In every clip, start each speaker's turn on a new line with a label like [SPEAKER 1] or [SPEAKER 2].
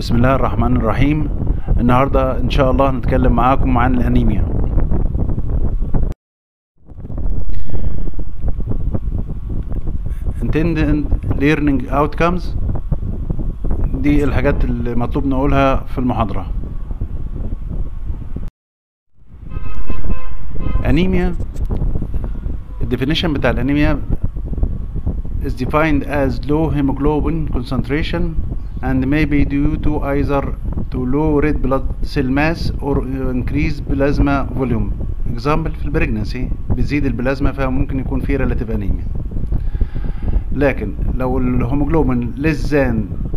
[SPEAKER 1] بسم الله الرحمن الرحيم النهاردة إن شاء الله هنتكلم معاكم عن الأنيميا intended learning outcomes دي الحاجات اللي مطلوب نقولها في المحاضرة أنيميا الديفينيشن بتاع الأنيميا is defined as low hemoglobin concentration and may be due to either to low red blood cell mass or increased plasma volume example في البريجنسي بتزيد البلازما فممكن يكون في relative anemia لكن لو الهيموجلوبين less than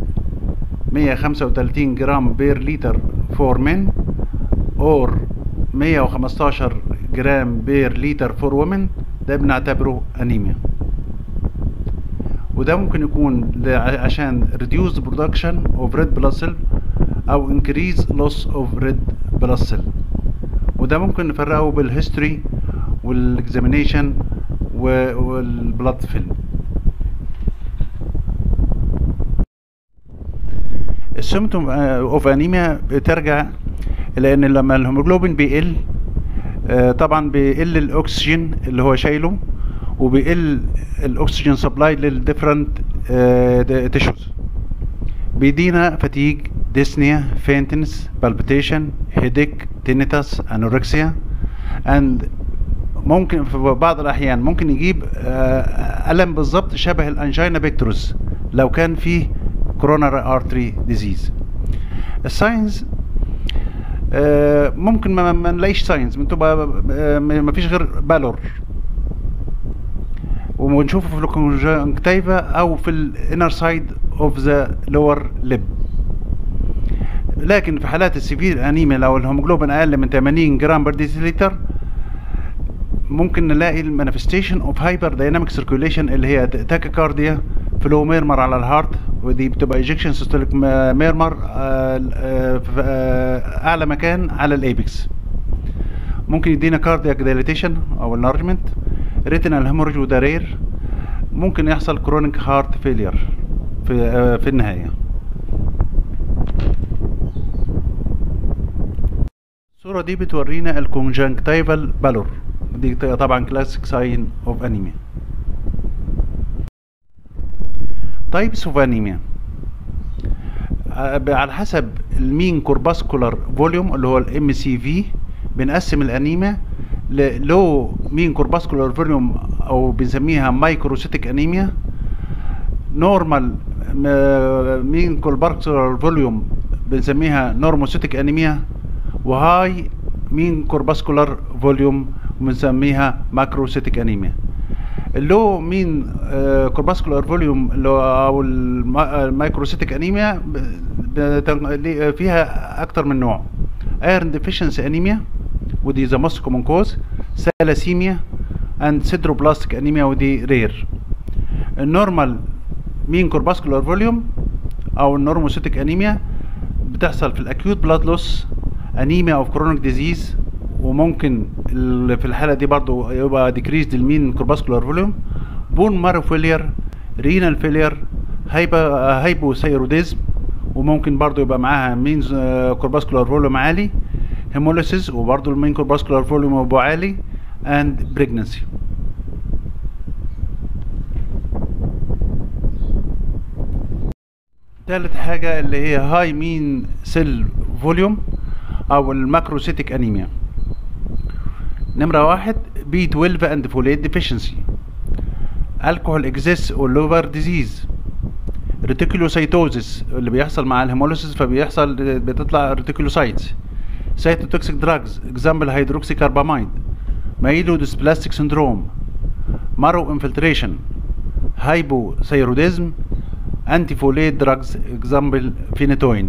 [SPEAKER 1] 135 جرام بير لتر فور men or 115 جرام بير لتر فور وومن ده بنعتبره انيميا وده ممكن يكون عشان reduced production of red blood cell او increase loss of red blood cell وده ممكن نفرقه بالهيستوري والاكزامينيشن والبلاد فيلم السيمتوم اوف انيميا بترجع لان لما الهيموجلوبين بيقل طبعا بيقل الاكسجين اللي هو شايله وبيقل الاكسجين سبلاي للديفرنت تيشوز بيدينا فتيج ديسنيا فينتنس بالبيتيشن هيديك تينيتاس انوركسيا اند ممكن في بعض الاحيان ممكن يجيب الم بالظبط شبه الانجينا بيكتروس لو كان فيه كوروناري ارتري ديزيز الساينز ممكن ما, ما نلاقيش ساينز بتبقى ما فيش غير بالور ونشوفه في الكونجكتيفا او في الانر سايد اوف ذا لور ليب لكن في حالات السيفير انيميا لو الهيموجلوبين اقل من 80 جرام بر ديسيليتر ممكن نلاقي المانيفستيشن اوف هايبر دايناميك سيركيوليشن اللي هي تاكيكارديا فلو ميرمر على الهارت ودي بتبقى ايجكشن سيستوليك ميرمر اعلى مكان على الايبكس ممكن يدينا كاردياك دايليتيشن او انارجمنت ريتينال هيموريج وده رير ممكن يحصل كرونيك هارت فيلير في في النهايه الصوره دي بتورينا الكونجنكتيفال بالور دي طبعا كلاسيك ساين اوف انيميا تايبس اوف انيميا على حسب المين كورباسكولار فوليوم اللي هو الام سي في بنقسم الانيميا للو مين كورباسكولار فوليوم او بنسميها مايكروسيتيك انيميا نورمال مين كورباسكولار فوليوم بنسميها نورموسيتيك انيميا وهاي مين كورباسكولار فوليوم بنسميها ماكروسيتيك انيميا اللو مين كورباسكولار فوليوم او المايكروسيتيك انيميا فيها اكتر من نوع ايرن ديفيشنسي انيميا ودي ذا موست كومن كوز ثالاسيميا اند سيدروبلاستيك انيميا ودي رير النورمال مين كورباسكولار فوليوم او النورموسيتيك انيميا بتحصل في الاكيوت بلاد لوس انيميا اوف كرونيك ديزيز وممكن في الحاله دي برضو يبقى ديكريز المين كورباسكولار فوليوم بون مارو فيلير رينال فيلير هايبا هايبوثايروديزم وممكن برضو يبقى معاها مين كورباسكولار فوليوم عالي هيموليسيس وبرضو المين كورباسكولار فوليوم يبقى عالي اند بريجنسي تالت حاجة اللي هي هاي مين سيل فوليوم او الماكروسيتيك انيميا نمرة واحد بي 12 اند فوليت ديفيشنسي الكحول اكزيس او لوفر ديزيز ريتيكولوسايتوزيس اللي بيحصل مع الهيموليسيس فبيحصل بتطلع ريتيكولوسايتس سايتوتوكسيك دراجز اكزامبل هيدروكسي كارباميد مايلو ديسبلاستيك سندروم مارو انفلتريشن هايبوثايروديزم انتي فوليت دراجز اكزامبل فينيتوين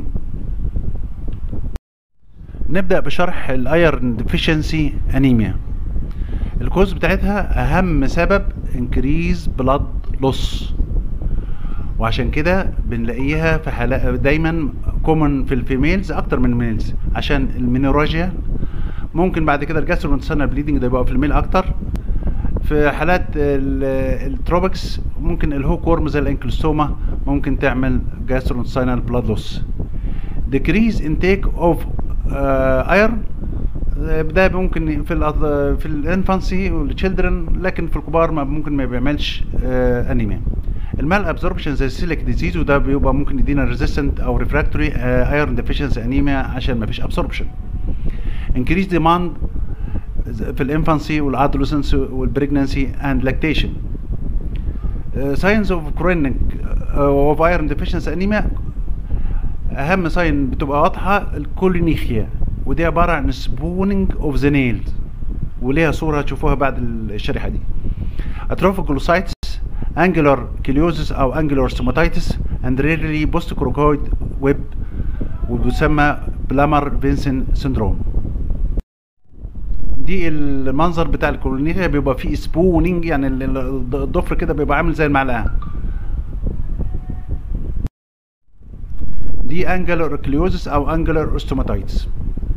[SPEAKER 1] نبدأ بشرح الايرن ديفيشنسي انيميا الكوز بتاعتها اهم سبب انكريز بلاد لوس وعشان كده بنلاقيها في حالات دايما كومن في الفيميلز اكتر من الميلز عشان المينوراجيا ممكن بعد كده الجاسترونتسانال بليدنج ده يبقى في الميل اكتر في حالات التروبكس ممكن الهوك وورم زي الانكلوستوما ممكن تعمل جاسترونتساينال بلاد لوس decrease intake of uh, iron آه، ده ممكن في ال في الانفانسي والتشيلدرن لكن في الكبار ما ممكن ما بيعملش آه انيميا المال ابزوربشن زي السيليك ديزيز وده بيبقى ممكن يدينا ريزيستنت او ريفراكتوري ايرون ديفيشنسي انيميا عشان ما فيش ابسوربشن انكريز ديماند في الانفانسي والادولسنس والبريجنانسي اند لاكتيشن ساينز اوف كرونيك اوف ايرون ديفيشنسي انيميا اهم ساين بتبقى واضحه الكولينيخيا ودي عباره عن سبوننج اوف ذا نيلز وليها صوره هتشوفوها بعد الشريحه دي اتروفيك جلوسايتس انجلر كيليوزس او انجلر ستوماتيتس اند ريرلي بوست كروكويد ويب وبيسمى بلامر فينسن سندروم دي المنظر بتاع الكولونيخيا بيبقى فيه سبوننج يعني الضفر كده بيبقى عامل زي المعلقه دي انجلر كليوزس او انجلر اوستوماتايتس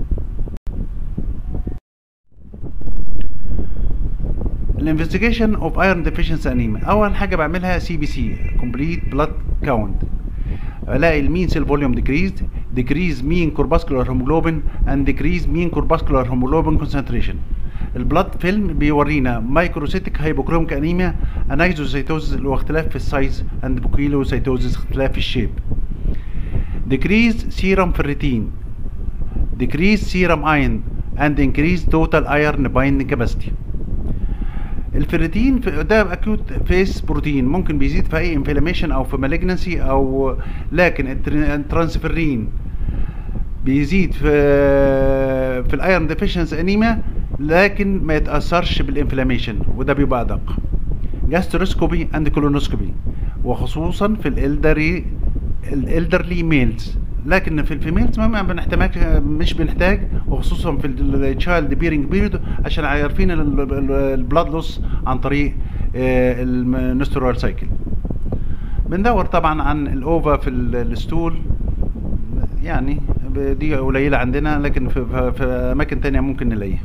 [SPEAKER 1] الانفستيجيشن اوف ايرون ديفيشنسي انيميا اول حاجه بعملها سي بي سي كومبليت بلاد كاونت الاقي المين سيل فوليوم ديكريزد decrease mean corpuscular hemoglobin and decrease mean corpuscular hemoglobin concentration البلاد فيلم بيورينا مايكروسيتك هايبوكروميك انيميا انايزوسيتوزس اللي هو اختلاف في السايز اند بوكيلوسيتوزس اختلاف في الشيب decrease serum ferritin decrease serum iron and increase total iron binding capacity الفيريتين ده اكيوت فيس بروتين ممكن بيزيد في اي انفلاميشن او في مالجنسي او لكن الترانسفيرين بيزيد في في الايرون ديفيشنسي انيميا لكن ما يتاثرش بالانفلاميشن وده بيبقى ادق جاستروسكوبي اند كولونوسكوبي وخصوصا في الالدري الالدرلي ميلز لكن في الفيميلز ما بنحتاج مش بنحتاج وخصوصا في التشايلد بيرنج بيريود عشان عارفين البلاد لوس عن طريق النسترول سايكل بندور طبعا عن الاوفا في الستول يعني دي قليله عندنا لكن في, في اماكن تانية ممكن نلاقيها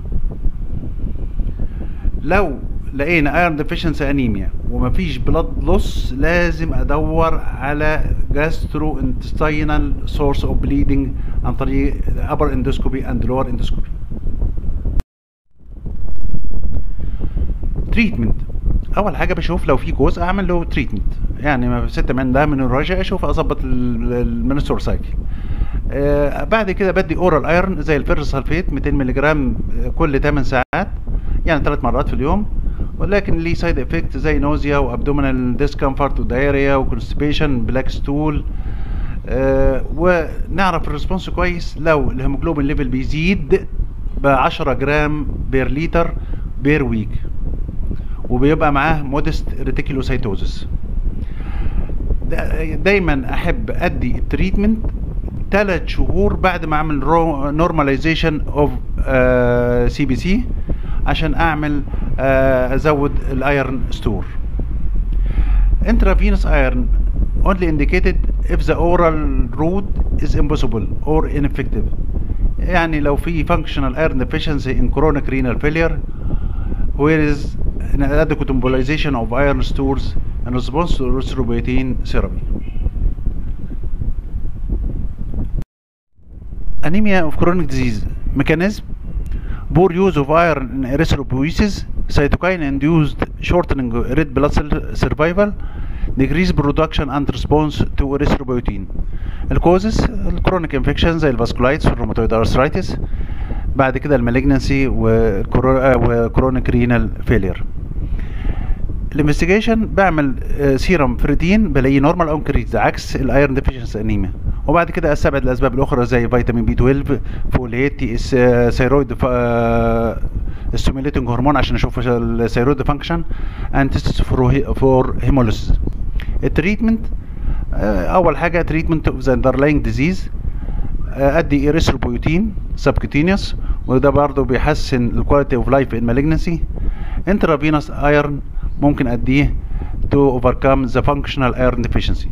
[SPEAKER 1] لو لقينا ايرون ديفيشنسي انيميا ومفيش بلاد لوس لازم ادور على جاسترو انتستينال سورس اوف بليدنج عن طريق ابر اندوسكوبي اند لور اندوسكوبي تريتمنت اول حاجه بشوف لو في جزء اعمل له تريتمنت يعني ستة من ده من الرجع اشوف اظبط المنستور سايكل آه بعد كده بدي اورال ايرون زي الفيرس سلفيت 200 ملغ كل 8 ساعات يعني ثلاث مرات في اليوم ولكن ليه سايد افكت زي نوزيا وابدومينال ديسكمفورت ودايريا وكونستيبيشن بلاك ستول آه ونعرف الريسبونس كويس لو الهيموجلوبين ليفل بيزيد ب 10 جرام بير لتر بير ويك وبيبقى معاه مودست ريتيكولوسايتوزس دايما احب ادي التريتمنت ثلاث شهور بعد ما اعمل نورماليزيشن اوف سي بي سي عشان اعمل آه ازود الايرن ستور intravenous iron only indicated if the oral route is impossible or ineffective يعني لو في functional iron deficiency in chronic renal failure where is an adequate mobilization of iron stores in response to erythropoietin therapy anemia of chronic disease mechanism poor use of iron in erythropoiesis, cytokine induced shortening red blood cell survival, decreased production and response to erythropoietin. الكوزز الكرونيك انفكشن زي الفاسكولايتس والروماتويد ارثرايتس بعد كده المالجنسي وكرونيك رينال فيلير الانفستيجيشن بعمل سيرم فريتين بلاقيه نورمال او انكريز عكس الايرون ديفيشنسي انيميا وبعد كده استبعد الاسباب الاخرى زي فيتامين بي 12 فوليت ثيرويد ستيميوليتنج هرمون عشان اشوف الثيرويد فانكشن اند تيست فور هيموليسيس التريتمنت اول حاجه تريتمنت اوف ذا اندرلاينج ديزيز ادي ايريثروبويتين سبكوتينيوس وده برضه بيحسن الكواليتي اوف لايف ان مالجنسي انترافينوس ايرون ممكن اديه to overcome the functional iron deficiency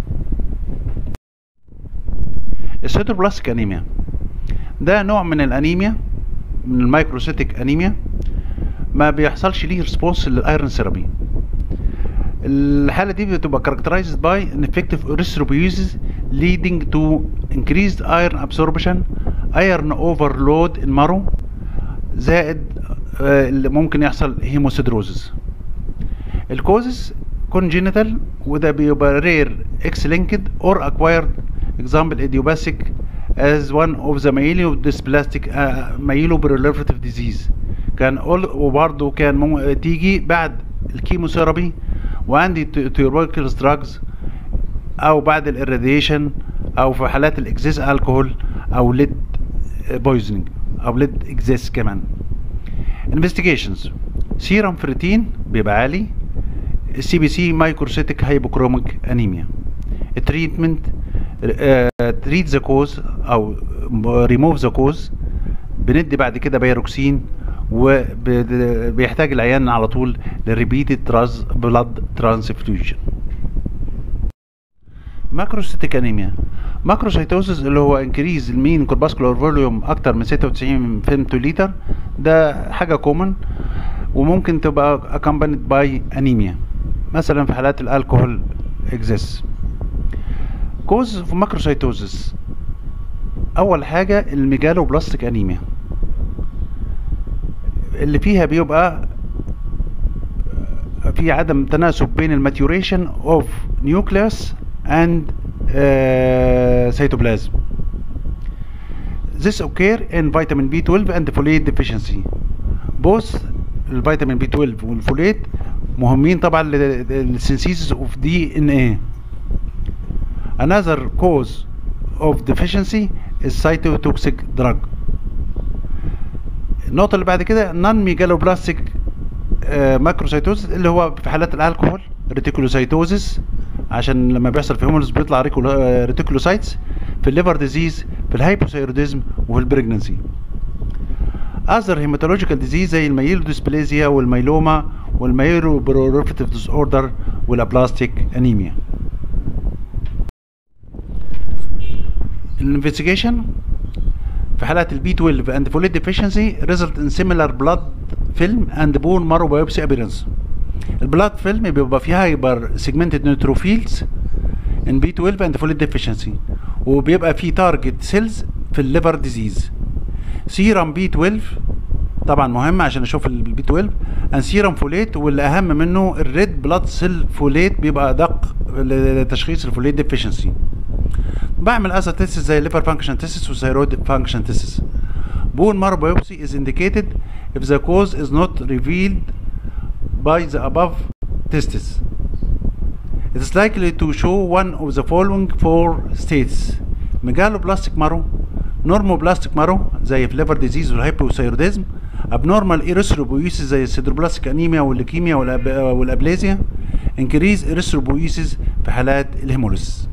[SPEAKER 1] السيتوبلاستيك انيميا ده نوع من الانيميا من المايكروسيتيك انيميا ما بيحصلش ليه ريسبونس للايرون ثيرابي الحاله دي بتبقى characterized by an effective erythropoiesis leading to increased iron absorption iron overload المرو زائد آه، اللي ممكن يحصل هيموسيدروزس الكوزس congenital وده بيبقى rare X linked or acquired example idiopathic as one of the myelodysplastic uh, myeloproliferative disease كان all وبرضه كان مم... تيجي بعد الكيموثيرابي وعندي tuberculosis drugs او بعد الاراديشن او في حالات الاكزيس الكحول او ليد بويزنينج او ليد اكزيس كمان investigations سيرم فريتين بيبقى عالي السي بي سي مايكروسيتك هايبوكروميك انيميا التريتمنت تريت ذا كوز او ريموف ذا كوز بندي بعد كده بيروكسين وبيحتاج العيان على طول لريبيتد تراز بلاد ترانسفيوجن ماكروسيتيك انيميا ماكروسيتوزس اللي هو انكريز المين كورباسكولار فوليوم اكتر من 96 فيمتو لتر ده حاجه كومن وممكن تبقى accompanied by انيميا مثلا في حالات الالكوهول اكزيس كوز في ماكروسيتوزس اول حاجه الميجالو بلاستيك انيميا اللي فيها بيبقى في عدم تناسب بين الماتيوريشن اوف نيوكليوس اند cytoplasm this occur in vitamin B12 and folate deficiency both الفيتامين بي 12 والفوليت مهمين طبعا للسينثيسيس اوف دي ان ايه another cause of deficiency is cytotoxic drug النقطة اللي بعد كده نون ميجالوبلاستيك ماكروسيتوزس اللي هو في حالات الالكحول ريتيكولوسيتوزس عشان لما بيحصل في هيمولوس بيطلع ريتيكولوسايتس في الليفر ديزيز في الهايبوثايروديزم وفي البريجنسي اذر هيماتولوجيكال ديزيز زي الميلوديسبليزيا والميلوما والميلو بروليفريتيف ديس اوردر والابلاستيك انيميا الانفستيجيشن في حالات البي 12 and folate deficiency result in similar blood film and bone marrow biopsy appearance البلاد فيلم بيبقى فيها هايبر سيجمنتد نيوتروفيلز ان بي 12 and folate deficiency وبيبقى فيه تارجت سيلز في الليفر ديزيز سيرم بي 12 طبعا مهم عشان اشوف البي 12 ان سيرم فوليت واللي اهم منه الريد بلاد سيل فوليت بيبقى ادق لتشخيص الفوليت ديفيشنسي بعمل اسا تيست زي الليفر فانكشن تيست والثيرويد فانكشن تيست بون مارو biopsy is indicated if the cause is not revealed by the above tests it is likely to show one of the following four states megaloblastic marrow نورموبلاستيك مارو زي في ليفر ديزيز والهايبوثايروديزم ابنورمال ايريثروبويسيس زي السيدروبلاستيك انيميا والليكيميا والأب... والابليزيا انكريز ايريثروبويسيس في حالات الهيموليس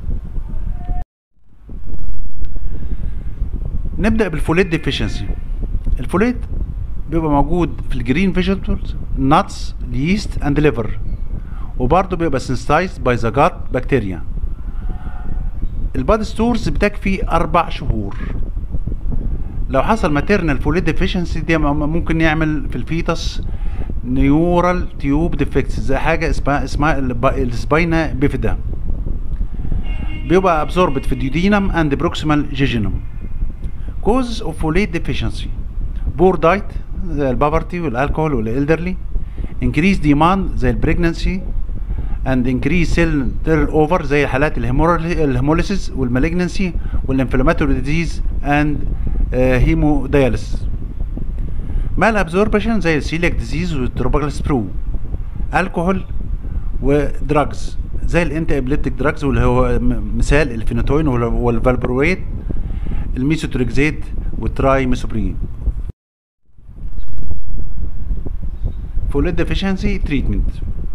[SPEAKER 1] نبدا بالفوليت ديفيشنسي الفوليت بيبقى موجود في الجرين فيجيتابلز ناتس اليست اند ليفر وبرضه بيبقى سنسيتايزد باي ذا جات بكتيريا الباد ستورز بتكفي اربع شهور لو حصل ماتيرنال فوليد ديفيشنسي دي ممكن يعمل في الفيتس نيورال تيوب ديفكتس زي حاجه اسمها اسمها السباينا بيفيدا بيبقى ابزوربت في الديودينم اند بروكسيمال جيجينوم كوز اوف فوليت ديفيشنسي بور دايت زي البابرتي والالكوهول والالدرلي انكريز ديماند زي البريجنسي and increase cell turnover زي حالات الهيموليسيس والمالجنسي والانفلاماتوري ديزيز and هيمودياليس مال ابزوربشن زي السيليك ديزيز والتروبيكال سبرو الكحول ودراجز زي الانتي ابليبتيك دراجز واللي هو مثال الفينوتوين والفالبرويت الميسوتريكزيت والتراي ميسوبرين فوليت ديفيشنسي تريتمنت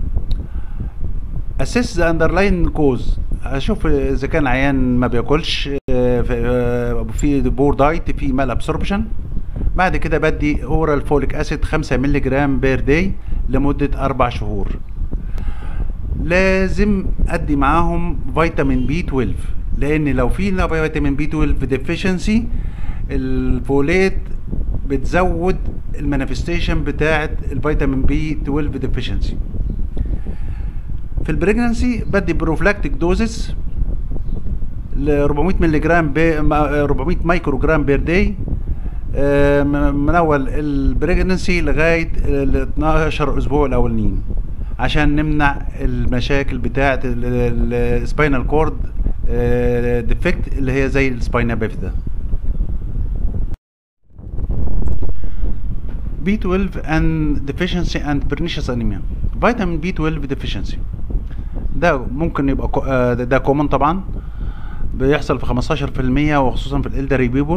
[SPEAKER 1] اسس ذا اندرلاين كوز اشوف اذا كان عيان ما بياكلش في بور دايت في مال ابسوربشن بعد كده بدي اورال فوليك اسيد 5 مللي جرام بير داي لمده اربع شهور لازم ادي معاهم فيتامين بي 12 لان لو في فيتامين بي 12 ديفيشنسي الفوليت بتزود المانيفستيشن بتاعه الفيتامين بي 12 ديفيشنسي في البريجنسي بدي بروفلاكتيك دوزز ل 400 مللي جرام ب 400 مايكرو جرام بير داي من اول البريجنسي لغايه ال 12 اسبوع الاولانيين عشان نمنع المشاكل بتاعه السباينال كورد ديفكت اللي هي زي السباينا بيفيدا B12 and deficiency and pernicious anemia فيتامين B12 deficiency ده ممكن يبقى كو- آه، ده, ده كومن طبعا بيحصل في 15% وخصوصا في الالدري بيبول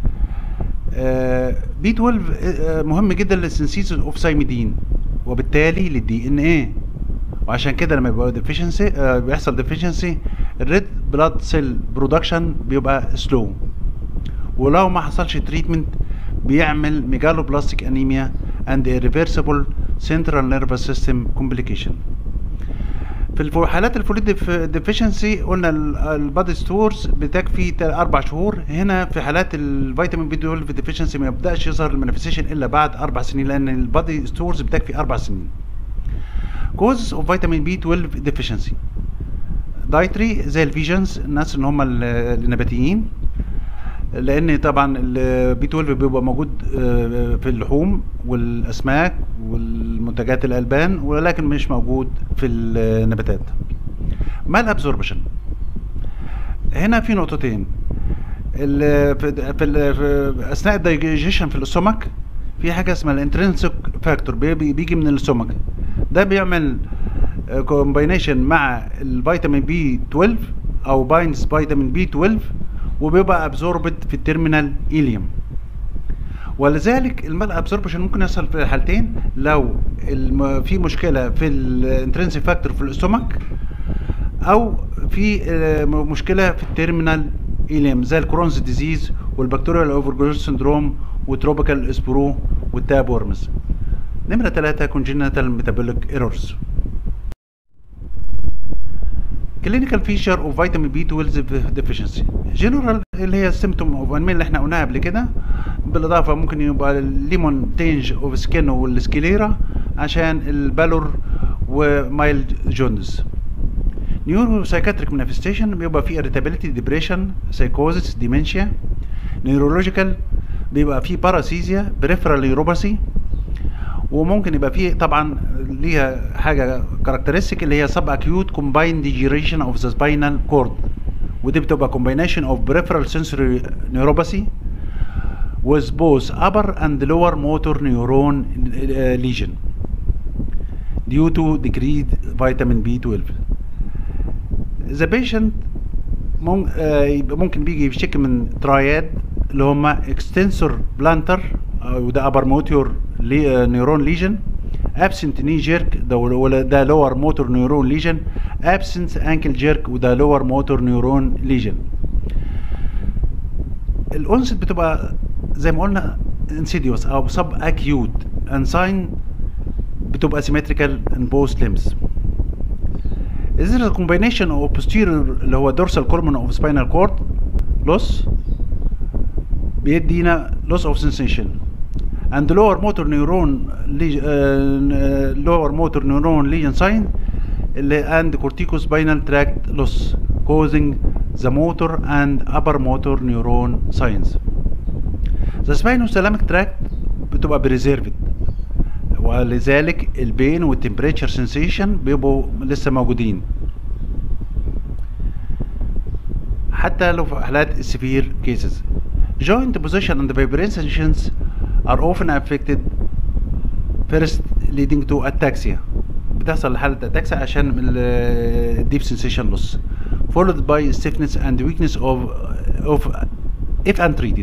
[SPEAKER 1] بي 12 آه، مهم جدا للسنسيز اوف سايميدين وبالتالي للدي ان ايه وعشان كده لما يبقى ديفيشنسي بيحصل ديفيشنسي الريد بلاد سيل برودكشن بيبقى سلو ولو ما حصلش تريتمنت بيعمل ميجالوبلاستيك انيميا اند irreversible central nervous system complication في الفو- حالات الفوليد ديفيشنسي قلنا البادي ستورز بتكفي تا- اربع شهور هنا في حالات الفيتامين بي 12 ديفيشنسي ما يبداش يظهر المانيفستيشن الا بعد اربع سنين لان البادي ستورز بتكفي اربع سنين كوز اوف فيتامين بي 12 ديفيشنسي دايتري زي الفيجنز الناس اللي هم ال- النباتيين لان طبعا البي 12 بيبقى موجود آه، في اللحوم والاسماك والمنتجات الالبان ولكن مش موجود في النباتات مال ابزوربشن هنا في نقطتين ال- في في ال- في اثناء الدايجيشن في الاستومك في حاجه اسمها الانترنسك فاكتور بيجي من الاستومك ده بيعمل كومباينيشن مع الفيتامين بي 12 او باينز فيتامين بي 12 وبيبقى ابزوربد في التيرمينال ايليوم ولذلك المال ابزوربشن ممكن يحصل في الحالتين لو الم- في مشكله في الانترنسك فاكتور في الاستومك او في آه، م- مشكله في التيرمينال ايليم زي الكرونز ديزيز والبكتيريال اوفر سندروم وتروبيكال اسبرو والتاب ورمز نمره ثلاثة كونجينيتال ميتابوليك ايرورز كلينيكال فيشر اوف فيتامين بي 12 ديفيشنسي جنرال اللي هي السيمتوم اوف انميل اللي احنا قلناها قبل كده بالاضافه ممكن يبقى الليمون تينج اوف سكين والسكليرا عشان البالور ومايلد جوندس نيورو سايكاتريك مانيفستيشن بيبقى فيه irritability ديبريشن سايكوزيس ديمنشيا نيورولوجيكال بيبقى فيه باراسيزيا بريفرال نيوروباثي وممكن يبقى فيه طبعا ليها حاجه كاركترستيك اللي هي سب اكيوت كومبايند ديجيريشن اوف ذا سباينال كورد ودي بتبقى combination of peripheral sensory neuropathy with both upper and lower motor neuron uh, lesion due to decreased vitamin B12 the patient مم- آه، يبقى ممكن بيجي يشتكي من تراياد اللي هما extensor plantar آه، وده upper motor لي- آه، neuron lesion absent knee jerk ده ولا- ده lower motor neuron lesion absent ankle jerk وده lower motor neuron lesion الانست بتبقى زي ما قلنا insidious او sub acute and sign بتبقى symmetrical in both limbs This is a combination of posterior اللي هو dorsal column of spinal cord loss بيدينا loss of sensation and lower motor neuron leg- uh, lower motor neuron lesion sign اللي and corticospinal tract loss causing the motor and upper motor neuron signs. The spinothalamic tract بتبقى preserved ولذلك البين والتمبريتشر سنسيشن بيبقوا لسه موجودين حتى لو في حالات السيفير كيسز joint position and vibrations are often affected first leading to ataxia بتحصل حالة ataxia عشان الديب sensation loss followed by stiffness and weakness of of if untreated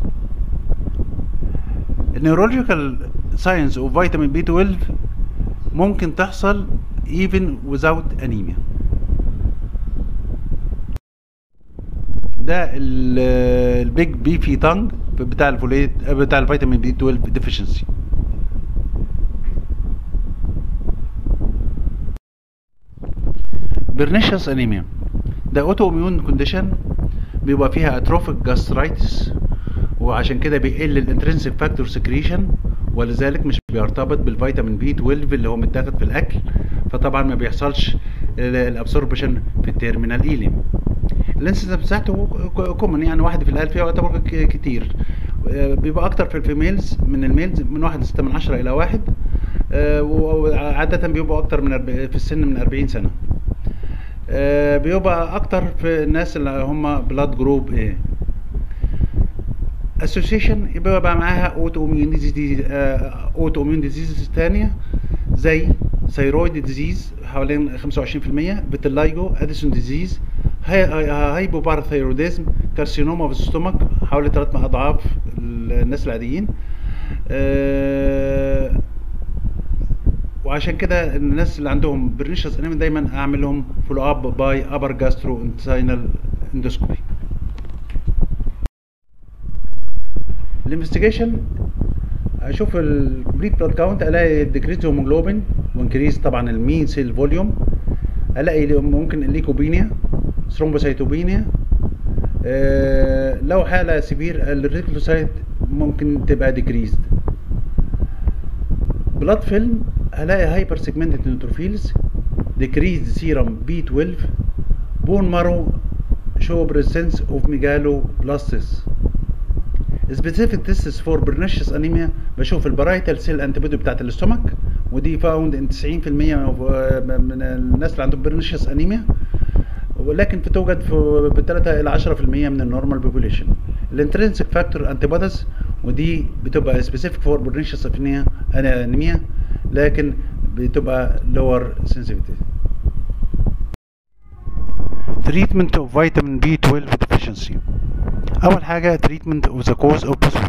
[SPEAKER 1] النيورولوجيكال ساينس اوف فيتامين بي 12 ممكن تحصل even without anemia ده البيج بي في تانج بتاع الفوليت بتاع الفيتامين بي 12 ديفيشنسي برنيشس انيميا ده اوتو اميون كونديشن بيبقى فيها اتروفيك جاسترايتس وعشان كده بيقل الانترنسيك فاكتور سكريشن ولذلك مش بيرتبط بالفيتامين بي 12 اللي هو متاخد في الاكل فطبعا ما بيحصلش الابسوربشن في التيرمينال ايليم الانسيدنس بتاعته كومن يعني واحد في الالف يعتبر ك- كتير آه، بيبقى اكتر في الفيميلز من الميلز من واحد ستة من عشرة الى واحد آه، وعادة بيبقوا اكتر من أرب- في السن من 40 سنة آه، بيبقى اكتر في الناس اللي هم بلاد جروب ايه اسوسيشن يبقى بقى معاها اوتو اميون ديزيز اوتو اميون ديزيز تانية زي ثيرويد ديزيز حوالين 25% بتلايجو اديسون ديزيز هايبوباراثيروديزم كارسينوما في الستومك حوالي ثلاث اضعاف الناس العاديين آه، وعشان كده الناس اللي عندهم برنيشس انيميا دايما اعمل لهم فولو اب باي ابر جاسترو انتساينال اندوسكوبي الانفستيجيشن اشوف الكومبليت بلاد كاونت الاقي ديكريز هيموجلوبين وانكريز طبعا المين سيل فوليوم الاقي ممكن الليكوبينيا ثرومبوسايتوبينيا آه لو حاله سيفير الريتيكولوسايت ممكن تبقى ديكريزد بلاد فيلم هلاقي هايبر سيجمنتد نيوتروفيلز ديكريزد سيرم بي 12 بون مارو شو بريزنس اوف ميجالو بلاستس سبيسيفيك تيستس فور برنيشس انيميا بشوف البرايتال سيل انتيبودي بتاعت الاستومك ودي فاوند ان 90% من الناس اللي عندهم برنيشس انيميا ولكن بتوجد في ب 3 الى 10% من النورمال بوبوليشن الانترنسك فاكتور انتيبوديز ودي بتبقى سبيسيفيك فور برنيشس انيميا لكن بتبقى لور سنسيفيتي treatment of vitamin B12 deficiency اول حاجه treatment of the cause of possible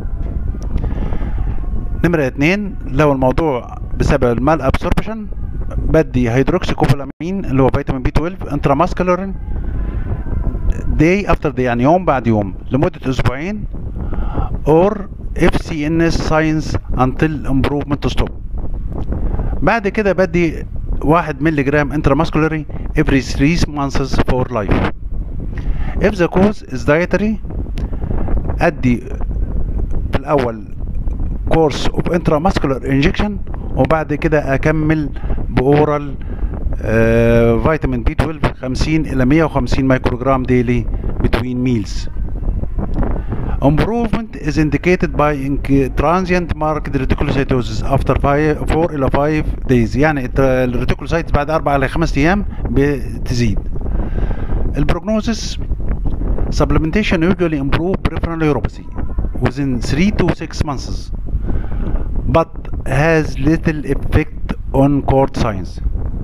[SPEAKER 1] نمرة اتنين لو الموضوع بسبب المال ابسوربشن بدي هيدروكسيكوبولامين اللي هو فيتامين بي 12 انتراماسكولار داي افتر داي يعني يوم بعد يوم لمدة اسبوعين or FCNS science until improvement stop بعد كده بدي واحد ملي جرام انتراماسكولاري every 3 months for life if the cause is dietary ادي في الاول كورس اوف intramuscular injection وبعد كده اكمل باورال فيتامين بي 12 50 الى 150 مايكروجرام ديلي between meals Improvement is indicated by inc- transient marked reticulocytosis after 5 4 إلى 5 days يعني الريتيكولوسايتس بعد 4 إلى 5 أيام بتزيد. البروجنوزس supplementation usually improve peripheral neuropathy within 3 to 6 months but has little effect on cord signs.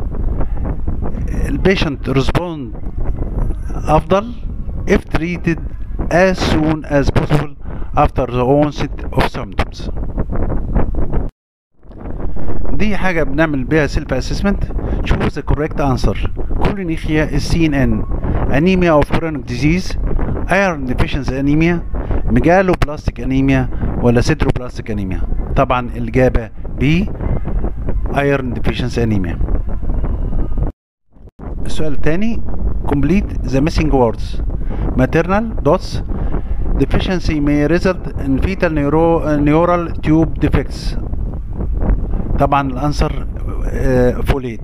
[SPEAKER 1] البيشنت respond أفضل if treated as soon as possible after the onset of symptoms دي حاجة بنعمل بيها self assessment choose the correct answer Chorionicea is seen in anemia of chronic disease iron deficiency anemia megaloblastic anemia ولا sideroblastic anemia طبعا الإجابة B iron deficiency anemia السؤال الثاني complete the missing words maternal dots deficiency may result in fetal neuro, neural tube defects طبعا الانسر فوليت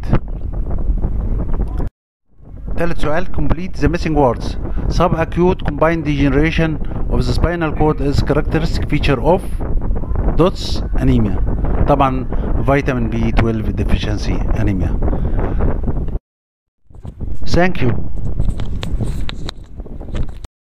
[SPEAKER 1] ثالث سؤال complete the missing words subacute combined degeneration of the spinal cord is characteristic feature of dots anemia طبعا vitamin B12 deficiency anemia thank you